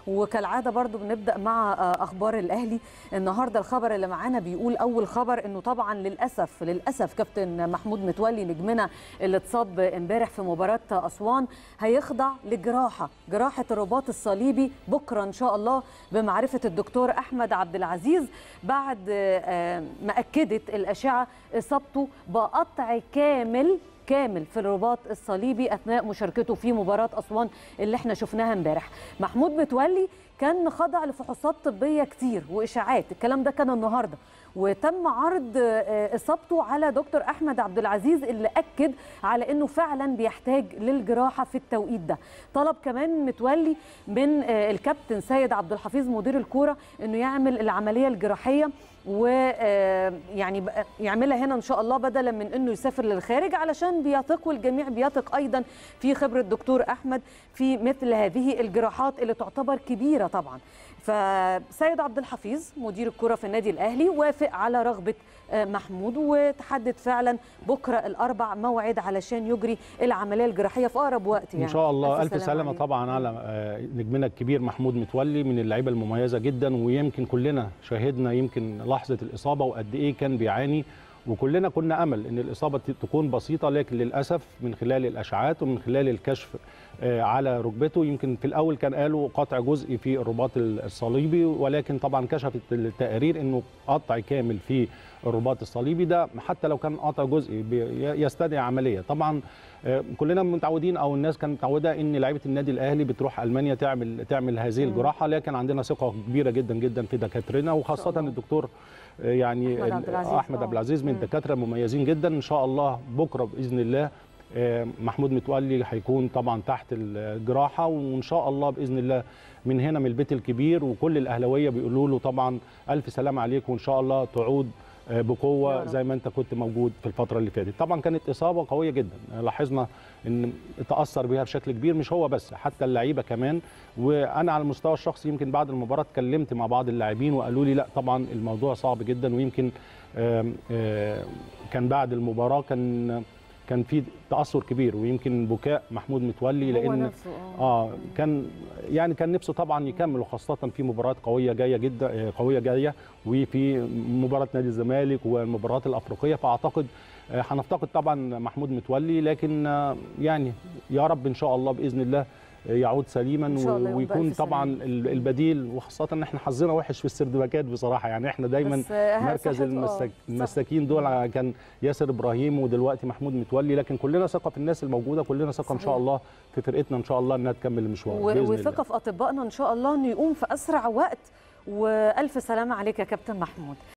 وكالعاده برضو بنبدا مع اخبار الاهلي النهارده الخبر اللي معانا بيقول اول خبر انه طبعا للاسف للاسف كابتن محمود متولي نجمنا اللي اتصاب امبارح في مباراه اسوان هيخضع لجراحه جراحه الرباط الصليبي بكره ان شاء الله بمعرفه الدكتور احمد عبد العزيز بعد ما اكدت الاشعه اصابته بقطع كامل كامل في الرباط الصليبي اثناء مشاركته في مباراه اسوان اللي احنا شفناها امبارح محمود متولي كان خضع لفحوصات طبيه كتير واشاعات الكلام ده كان النهارده وتم عرض اصابته على دكتور احمد عبد العزيز اللي اكد على انه فعلا بيحتاج للجراحه في التوقيت ده طلب كمان متولي من الكابتن سيد عبد الحفيظ مدير الكوره انه يعمل العمليه الجراحيه ويعني يعملها هنا ان شاء الله بدلا من انه يسافر للخارج علشان بيثق والجميع بيثق ايضا في خبره الدكتور احمد في مثل هذه الجراحات اللي تعتبر كبيره طبعا فسيد عبد الحفيظ مدير الكره في النادي الاهلي وافق على رغبه محمود وتحدد فعلا بكره الاربع موعد علشان يجري العمليه الجراحيه في اقرب وقت يعني ان شاء الله الف, ألف سلامه عليه. طبعا على نجمنا الكبير محمود متولي من اللعيبه المميزه جدا ويمكن كلنا شاهدنا يمكن لحظه الاصابه وقد ايه كان بيعاني وكلنا كنا امل ان الاصابه تكون بسيطه لكن للاسف من خلال الاشعاعات ومن خلال الكشف على ركبته يمكن في الاول كان قالوا قطع جزئي في الرباط الصليبي ولكن طبعا كشفت التقارير انه قطع كامل في الرباط الصليبي ده حتى لو كان قطع جزئي يستدعي عمليه طبعا كلنا متعودين او الناس كانت متعوده ان لعيبه النادي الاهلي بتروح المانيا تعمل تعمل هذه الجراحه لكن عندنا ثقه كبيره جدا جدا في دكاترنا وخاصه الدكتور يعني احمد عبد العزيز من الدكاتره المميزين جدا ان شاء الله بكره باذن الله محمود متولي هيكون طبعا تحت الجراحه وان شاء الله باذن الله من هنا من البيت الكبير وكل الاهلاويه بيقولوا له طبعا الف سلام عليك وان شاء الله تعود بقوه زي ما انت كنت موجود في الفتره اللي فاتت طبعا كانت اصابه قويه جدا لاحظنا ان تاثر بها بشكل كبير مش هو بس حتى اللعيبه كمان وانا على المستوى الشخصي يمكن بعد المباراه اتكلمت مع بعض اللاعبين وقالوا لي لا طبعا الموضوع صعب جدا ويمكن آآ آآ كان بعد المباراه كان كان في تاثر كبير ويمكن بكاء محمود متولي لان اه كان يعني كان نفسه طبعا يكمل وخاصه في مباريات قويه جايه جدا قويه جايه وفي مباراه نادي الزمالك والمباريات الافريقيه فاعتقد هنفتقد طبعا محمود متولي لكن يعني يا رب ان شاء الله باذن الله يعود سليما ويكون طبعا البديل وخاصه ان احنا حظنا وحش في السردباكات بصراحه يعني احنا دايما مركز المساك المساكين دول كان ياسر ابراهيم ودلوقتي محمود متولي لكن كلنا ثقه في الناس الموجوده كلنا ثقه ان شاء الله في فرقتنا ان شاء الله انها تكمل المشوار وثقه في اطبائنا ان شاء الله انه يقوم في اسرع وقت والف سلامه عليك يا كابتن محمود